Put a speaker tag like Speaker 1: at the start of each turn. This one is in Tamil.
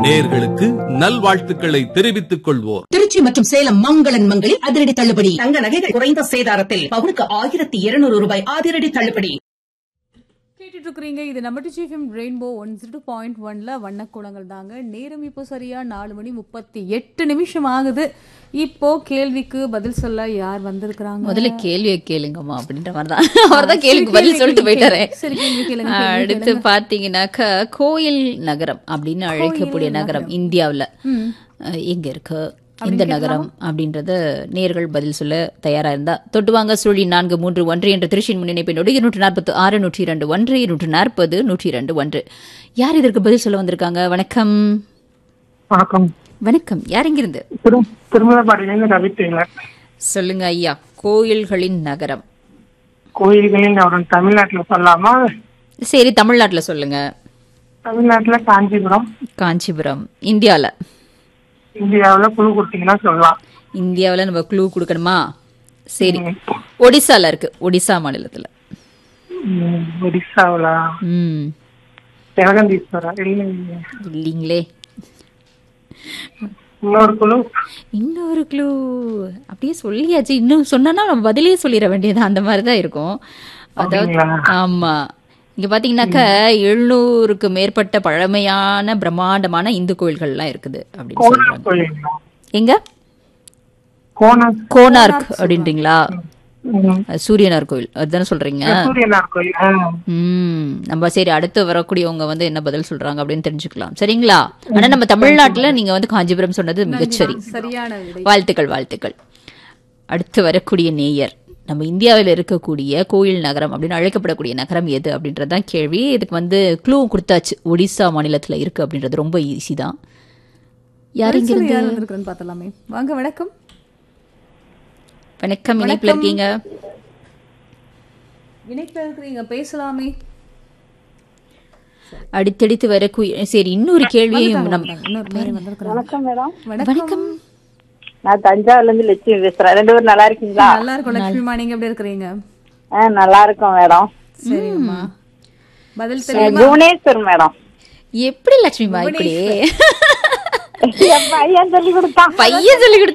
Speaker 1: நேர்களுக்கு நல்வாழ்த்துக்களை தெரிவித்துக் கொள்வோர்
Speaker 2: திருச்சி மற்றும் சேலம் மங்களன் மங்களில் அதிரடி தள்ளுபடி
Speaker 3: தங்க நகைகள் குறைந்த சேதாரத்தில் பவுனுக்கு ஆயிரத்தி இருநூறு ரூபாய் அதிரடி தள்ளுபடி
Speaker 4: கேட்டுட்டு இருக்கிறீங்க இது நம்ம டிச்சிஎஃப்எம் ரெயின்போ ஒன் ஜீரோ பாயிண்ட் ஒன்ல வண்ணக்கூடங்கள் தாங்க நேரம் இப்போ சரியா நாலு மணி முப்பத்தி எட்டு நிமிஷம் ஆகுது இப்போ கேள்விக்கு பதில் சொல்ல யார் வந்திருக்கிறாங்க
Speaker 5: முதல்ல கேள்வியை கேளுங்கம்மா அப்படின்ற மாதிரி தான் அவர் தான் கேள்விக்கு பதில் சொல்லிட்டு போயிட்டாரு
Speaker 4: சரி, கேள்வி கேளுங்க, கேள்வி
Speaker 5: அடுத்து பாத்தீங்கன்னாக்கா கோயில் நகரம் அப்படின்னு அழைக்கக்கூடிய நகரம் இந்தியாவுல அஹ், எங்க இருக்கு இந்த நகரம் அப்படின்றத நேர்கள் பதில் சொல்ல தயாரா இருந்தா தொட்டுவாங்க சுழி நான்கு மூன்று ஒன்று என்ற திருச்சியின் முன்னிணைப்பினோடு இருநூற்று நாற்பத்து ஆறு நூற்றி இரண்டு ஒன்று இருநூற்று நாற்பது நூற்றி இரண்டு ஒன்று யார் இதற்கு பதில் சொல்ல வந்திருக்காங்க வணக்கம்
Speaker 6: வணக்கம்
Speaker 5: வணக்கம் யார் இங்கிருந்து
Speaker 6: திரு திருமலபாடியிலிருந்து ரவி டெய்லர்
Speaker 5: சொல்லுங்க ஐயா கோயில்களின் நகரம்
Speaker 6: கோயில்களின் அவன் தமிழ்நாட்டுல சொல்லலாமா
Speaker 5: சரி தமிழ்நாட்டுல சொல்லுங்க
Speaker 6: தமிழ்நாட்டுல காஞ்சிபுரம்
Speaker 5: காஞ்சிபுரம் இந்தியாவில்
Speaker 6: இந்தியாவுல குழு கொடுத்தீங்கன்னா சொல்லலாம்
Speaker 5: இந்தியாவில் நம்ம க்ளூ கொடுக்கணுமா சரி ஒடிசால இருக்கு ஒடிசா மாநிலத்தில்
Speaker 6: உம், ஒடிசாவுல
Speaker 5: ம்
Speaker 6: ஜெகதீஸ்வரா இல்லை
Speaker 5: இல்லைங்களே
Speaker 6: இன்னொரு குழு
Speaker 5: இன்னொரு க்ளூ அப்படியே சொல்லியாச்சு இன்னும் சொன்னா நம்ம பதிலே சொல்லிட வேண்டியது அந்த மாதிரி தான் இருக்கும் அதாவது
Speaker 6: அப்படிங்களா?
Speaker 5: ஆமா இங்க பாத்தீங்கன்னாக்கா எழுநூறுக்கு மேற்பட்ட பழமையான பிரம்மாண்டமான இந்து கோயில்கள்லாம் இருக்குது அப்படின்னு
Speaker 6: கோனார்
Speaker 5: சொல்றாங்க
Speaker 6: கோயில்
Speaker 5: எங்க
Speaker 6: கோனார்
Speaker 5: கோனார்க் அப்படின்றீங்களா
Speaker 6: உம்,
Speaker 5: சூரியனார் கோயில் அதுதானே சொல்றீங்க
Speaker 6: சூரியனார் கோயில் ஆ.
Speaker 5: ம் நம்ம சரி அடுத்து வரக்கூடியவங்க வந்து என்ன பதில் சொல்றாங்க அப்படின்னு தெரிஞ்சுக்கலாம் சரிங்களா ஆனா நம்ம தமிழ்நாட்டுல நீங்க வந்து காஞ்சிபுரம் சொன்னது மிகச்சரி
Speaker 4: சரியான விடை
Speaker 5: வாழ்த்துக்கள் வாழ்த்துக்கள் அடுத்து வரக்கூடிய நேயர் நம்ம இந்தியாவில் இருக்கக்கூடிய கோயில் நகரம் அப்படின்னு அழைக்கப்படக்கூடிய நகரம் எது அப்படின்றதுதான் கேள்வி இதுக்கு வந்து க்ளூ கொடுத்தாச்சு ஒடிசா மாநிலத்துல இருக்கு அப்படின்றது ரொம்ப ஈஸி தான் யார்
Speaker 4: பதில் சொல்ல
Speaker 5: இங்கிருந்து
Speaker 4: யார் வந்திருக்கிறேன்னு பார்த்தலாமே வாங்க வணக்கம்
Speaker 5: வணக்கம் இணைப்புல இருக்கீங்க
Speaker 4: இணைப்பில் இருக்கிறீங்க பேசலாமே
Speaker 5: அடுத்தடுத்து வரக்கூடிய சரி இன்னொரு கேள்வியும் நம்ம
Speaker 4: இன்னொரு பேர் வந்திருக்கிறாங்க
Speaker 7: வணக்கம் மேடம்
Speaker 5: வணக்கம்
Speaker 7: நான் தஞ்சாவூர்ல இருந்து லட்சுமி பேசுறேன் ரெண்டு பேரும் நல்லா இருக்கீங்களா
Speaker 4: நல்லா இருக்கும் லட்சுமிமா நீங்க எப்படி இருக்கிறீங்க
Speaker 7: ஆ, நல்லா இருக்கோம் மேடம்
Speaker 4: சரிங்கம்மா பதில்
Speaker 7: ஆ,
Speaker 4: தெரியுமா
Speaker 7: புவனேஸ்வர் மேடம்
Speaker 5: எப்படி லட்சுமிமா இப்படி
Speaker 7: என் பையன் சொல்லி கொடுத்தான்
Speaker 5: பையன் சொல்லி கொடுத்து